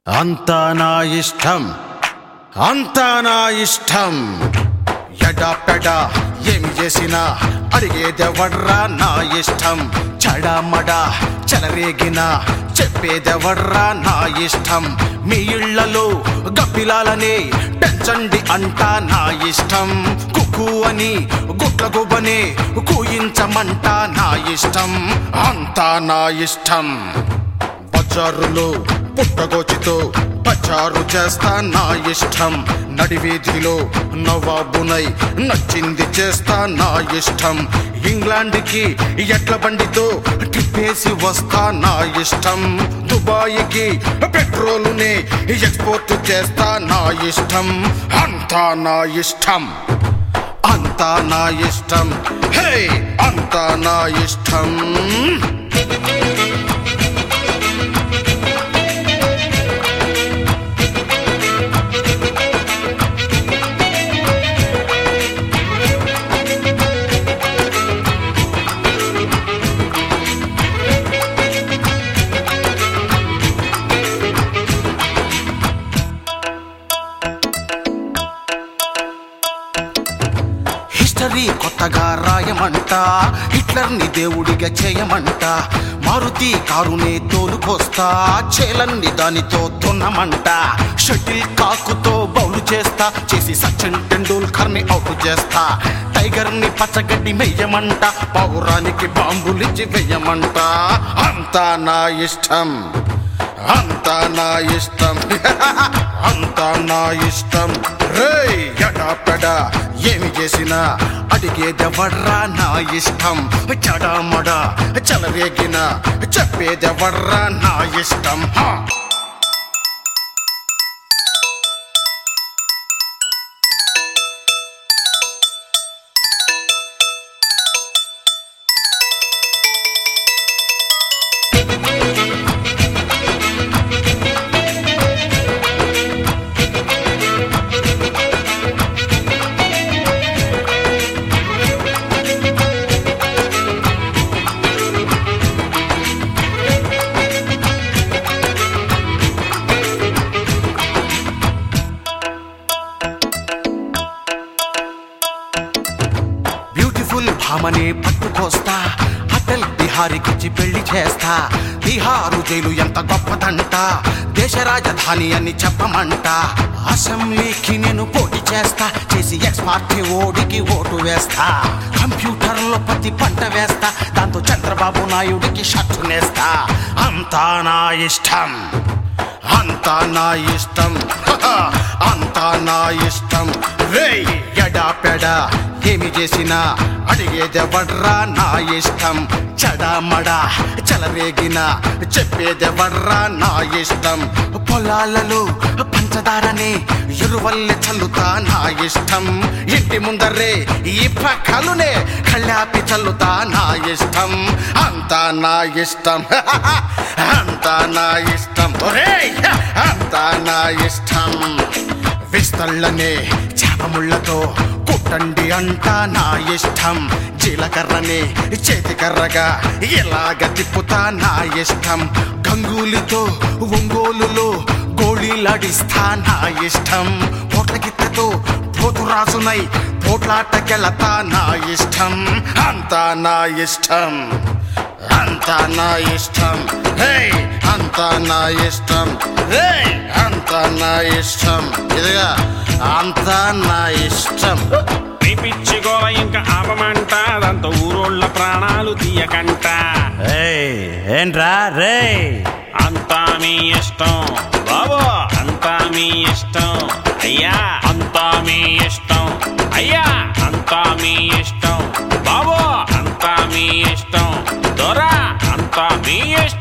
అంతా నా ఇష్టం అంతా నా ఇష్టం ఎడా పెడా ఏమి చేసినా అడిగేదెవర్రా నా ఇష్టం చడమడా చెలరేగిన చెప్పేదెవర్రా నా ఇష్టం మీ ఇళ్లలో గబ్బిలాలనే పెంచండి అంటా నా ఇష్టం కుక్కు అని గుట్ల గుబనే కూయించమంట నా ఇష్టం అంతా నా ఇష్టం బజారులో పుట్టగోచితో పచారు చేస్తా నా ఇష్టం నడివీధిలో నవాబునై నచ్చింది చేస్తా నా ఇష్టం ఇంగ్లాండ్కి ఎట్ల బండితో ట్రిప్పేసి వస్తా నా ఇష్టం దుబాయ్కి పెట్రోలునే ఎక్స్పోర్ట్ చేస్తా నా ఇష్టం అంతా నా ఇష్టం అంతా నా ఇష్టం హే అంతా నా ఇష్టం హిస్టరీ కొత్తగా రాయమంట హిట్లర్ని దేవుడిగా చేయమంట మారుతి కారునే తోలుకొస్తా చేలన్ని దానితో తున్నమంట షటిల్ కాకుతో బౌలు చేస్తా చేసి సచిన్ టెండూల్కర్ ని అవుట్ చేస్తా టైగర్ ని పచ్చగడ్డి మెయ్యమంట పౌరానికి బాంబులిచ్చి వెయ్యమంట అంతా నా ఇష్టం అంతా నా ఇష్టం అంతా నా ఇష్టం రే ఎడాపెడా ఏమి చేసినా అడిగేదెవర్రా నా ఇష్టం చడామడా చలవేగిన చెప్పేదెవర్రా నా ఇష్టం హా బ్యూటిఫుల్ భామనే పట్టుకొస్తా అటల్ బిహారీకిచ్చి పెళ్లి చేస్తా బీహారు జైలు ఎంత గొప్పదంట దేశ రాజధాని అని చెప్పమంట అసెంబ్లీకి నేను పోటీ చేస్తా చేసి ఎక్స్ పార్టీ ఓడికి ఓటు వేస్తా కంప్యూటర్లో ప్రతి పంట వేస్తా దాంతో చంద్రబాబు నాయుడికి షర్టు నేస్తా అంతా నా ఇష్టం అంతా నా ఇష్టం హహ, అంతా నా ఇష్టం రే ఎడా పెడా ఏమి చేసినా అడిగేదెవర్రా నా ఇష్టం చడామడా చలరేగిన చెప్పేదెవర్రా నా ఇష్టం పొలాలలో పంచదారనే ఎరువల్లె చల్లుతా నా ఇష్టం ఇంటి ముందరే ఈ పక్కలునే కళ్ళాపి చల్లుతా నా ఇష్టం అంతా నా ఇష్టం అంతా నా ఇష్టం ఒరేయ్! అంతా నా ఇష్టం విస్తళ్ళనే చేపముళ్ళతో కుట్టండి అంట నా ఇష్టం జీలకర్రనే చేతికర్రగా ఎలాగ తిప్పుతా నా ఇష్టం గంగూలితో ఒంగోలులో గోళీలాడిస్తా నా ఇష్టం పోట్ల గిత్తతో పోతురాజునై పోట్లాటకెళతా నా ఇష్టం అంతా నా ఇష్టం అంతా నా ఇష్టం హే అంతా నా ఇష్టం హే అంతా నా ఇష్టం ఇదిగా అంతా నా ఇష్టం నీ పిచ్చి గోల ఇంకా ఆపమంట దాంతో ఊరోళ్ళ ప్రాణాలు తీయకంట ఏంట్రా రే అంతా మీ ఇష్టం బాబు అంతా మీ ఇష్టం అయ్యా అంతా మీ ఇష్టం అయ్యా అంతా మీ ఇష్టం బాబు అంతా మీ ఇష్టం దొరా అంతా మీ ఇష్టం